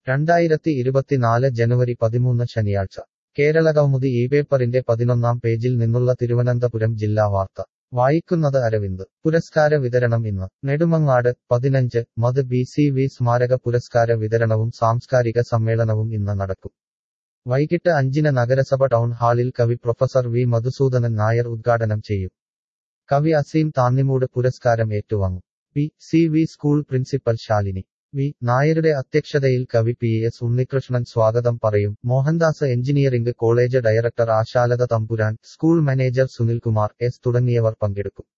രണ്ടായിരത്തി ഇരുപത്തിനാല് ജനുവരി പതിമൂന്ന് ശനിയാഴ്ച കേരളകൗമുദി ഈ പേപ്പറിന്റെ പതിനൊന്നാം പേജിൽ നിന്നുള്ള തിരുവനന്തപുരം ജില്ലാ വാർത്ത വായിക്കുന്നത് അരവിന്ദ് പുരസ്കാര വിതരണം ഇന്ന് നെടുമങ്ങാട് പതിനഞ്ച് മത് ബി സി വി സ്മാരക പുരസ്കാര വിതരണവും സാംസ്കാരിക സമ്മേളനവും ഇന്ന് നടക്കും വൈകിട്ട് അഞ്ചിന് നഗരസഭ ടൗൺ ഹാളിൽ കവി പ്രൊഫസർ വി മധുസൂദനൻ നായർ ഉദ്ഘാടനം ചെയ്യും കവി അസീം താന്നിമൂട് പുരസ്കാരം ഏറ്റുവാങ്ങും P C V school principal Shalini V നായരുടെ അധ്യക്ഷതയിൽ കവി പി എസ് ഉണ്ണികൃഷ്ണൻ സ്വാഗതം പറയും Mohandas engineering college director Ashalatha Thampuran school manager Sunilkumar S തുടങ്ങിയവർ പങ്കെടുക്കും